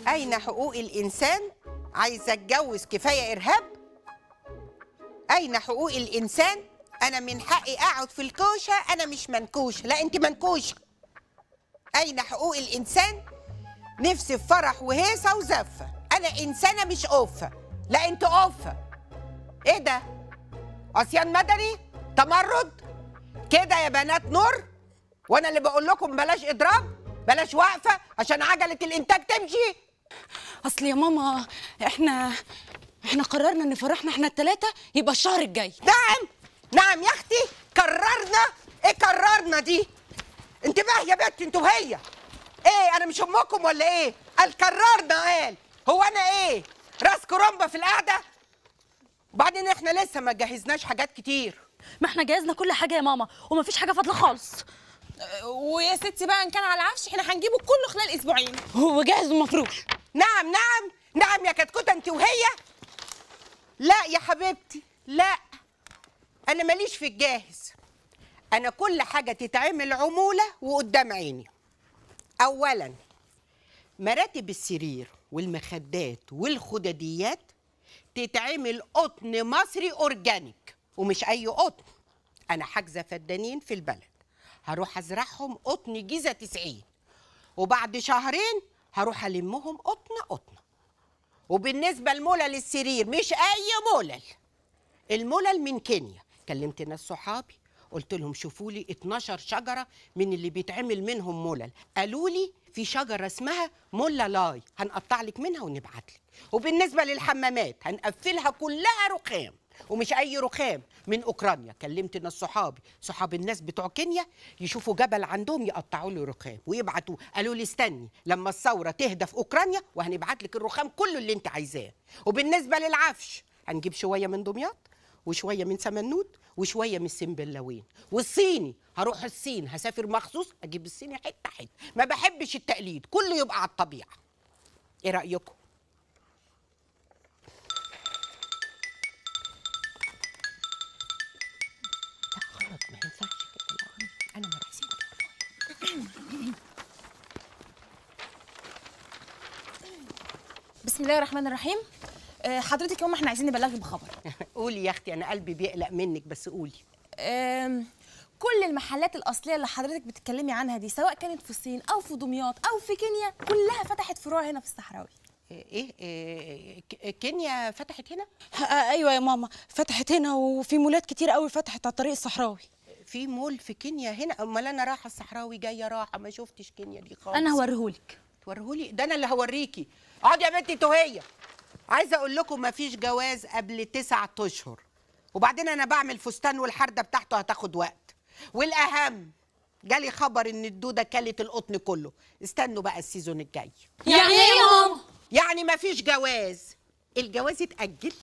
أين حقوق الإنسان؟ عايزة أتجوز كفاية إرهاب؟ أين حقوق الإنسان؟ أنا من حقي أقعد في الكوشة أنا مش منكوشة لا أنت منكوشة أين حقوق الإنسان؟ نفسي في فرح وهيصة وزفة أنا إنسانة مش أوفة لا أنت أوفة إيه ده؟ عصيان مدني؟ تمرد؟ كده يا بنات نور؟ وأنا اللي بقول لكم بلاش إضراب؟ بلاش وقفة عشان عجلة الإنتاج تمشي؟ اصل يا ماما احنا احنا قررنا ان فرحنا احنا التلاتة يبقى الشهر الجاي نعم نعم يا اختي قررنا ايه قررنا دي انتباه يا بنت انتوا هي ايه انا مش امكم ولا ايه قال قررنا قال هو انا ايه راس كرومبا في القعده وبعدين احنا لسه ما جهزناش حاجات كتير ما احنا جهزنا كل حاجة يا ماما ومفيش حاجة فاضلة خالص ويا ستي بقى ان كان على العفش احنا هنجيبه كله خلال اسبوعين هو جاهز ومفروش نعم نعم نعم يا كتكوته انت وهي لا يا حبيبتي لا انا ماليش في الجاهز انا كل حاجه تتعمل عموله وقدام عيني اولا مراتب السرير والمخدات والخدديات تتعمل قطن مصري اورجانيك ومش اي قطن انا حاجزه فدانين في البلد هروح ازرعهم قطن جيزه 90 وبعد شهرين هروح المهم قطنه قطنه وبالنسبه لملل السرير مش اي ملل الملل من كينيا كلمت ناس صحابي قلت لهم شوفوا لي 12 شجره من اللي بيتعمل منهم ملل قالوا لي في شجره اسمها مولا لاي هنقطع لك منها ونبعت لك وبالنسبه للحمامات هنقفلها كلها رخام ومش اي رخام من اوكرانيا كلمت ناس صحابي صحاب الناس بتوع كينيا يشوفوا جبل عندهم يقطعوا له رخام ويبعتوا قالوا لي استني لما الثوره تهدى في اوكرانيا وهنبعت لك الرخام كله اللي انت عايزاه وبالنسبه للعفش هنجيب شويه من دمياط وشويه من سمنود وشويه من السنبلاوين والصيني هروح الصين هسافر مخصوص اجيب الصيني حته حته ما بحبش التقليد كله يبقى على الطبيعه ايه رايكم لا غلط ما ينفعش كده لا انا مرسيم بسم الله الرحمن الرحيم آه، حضرتك يوم احنا عايزين نبلغك بخبر قولي يا اختي انا قلبي بيقلق منك بس قولي آم، كل المحلات الاصليه اللي حضرتك بتتكلمي عنها دي سواء كانت في الصين او في دمياط او في كينيا كلها فتحت فروع هنا في الصحراوي ايه, إيه ك- كينيا فتحت هنا آه ايوه يا ماما فتحت هنا وفي مولات كتير قوي فتحت على الطريق الصحراوي في مول في كينيا هنا امال انا رايحه الصحراوي جايه راحه ما شفتش كينيا دي خالص انا هوريهولك توريهولي ده انا اللي هوريكي اقعدي يا بنتي تهيه عايزه اقول لكم ما فيش جواز قبل تسعة اشهر وبعدين انا بعمل فستان والحرده بتاعته هتاخد وقت والاهم جالي خبر ان الدوده كلت القطن كله استنوا بقى السيزون الجاي يعني ايه يا ماما يعني ما فيش جواز الجواز اتأجل